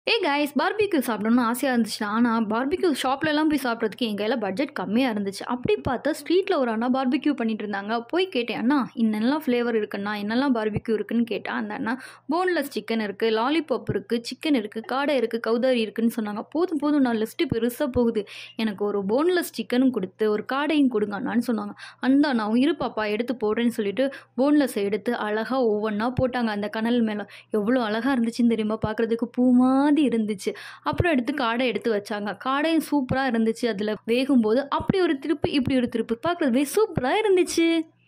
ஏ guys barbecue சாப்பிடணும்னு ஆசையாக இருந்துச்சு ஆனால் பார்பிக்யூ ஷாப்லலாம் போய் சாப்பிட்றதுக்கு என் கையில் பட்ஜெட் கம்மியாக இருந்துச்சு அப்படி பார்த்தா ஸ்ட்ரீட்டில் ஒரு அண்ணா பார்பிக்யூ பண்ணிட்டு இருந்தாங்க போய் கேட்டேன் அண்ணா இன்னெல்லாம் ஃப்ளேவர் இருக்குண்ணா என்னெல்லாம் பார்பிக்யூ இருக்குன்னு கேட்டால் அந்த அண்ணா போன்லெஸ் சிக்கன் இருக்குது லாலிபாப் இருக்குது சிக்கன் இருக்குது காடை இருக்குது கௌதாரி இருக்குன்னு சொன்னாங்க போதும் போதும் நான் லிஸ்ட்டு பெருசாக போகுது எனக்கு ஒரு போன்லெஸ் சிக்கனும் கொடுத்து ஒரு காடையும் கொடுங்க அண்ணான்னு சொன்னாங்க அந்த நான் இரு பாப்பா எடுத்து போடுறேன்னு சொல்லிட்டு போன்லெஸ் எடுத்து அழகாக ஒவ்வொன்றா போட்டாங்க அந்த கனல் மேலே எவ்வளோ அழகாக இருந்துச்சுன்னு தெரியுமா பார்க்குறதுக்கு பூ மாதிரி இருந்துச்சு அப்புறம் எடுத்து காடை எடுத்து வச்சாங்க காடையும் சூப்பராக இருந்துச்சு அதில் வேகும்போது அப்படி ஒரு திருப்பு இப்படி ஒரு திருப்பு பார்க்குறதுவே சூப்பராக இருந்துச்சு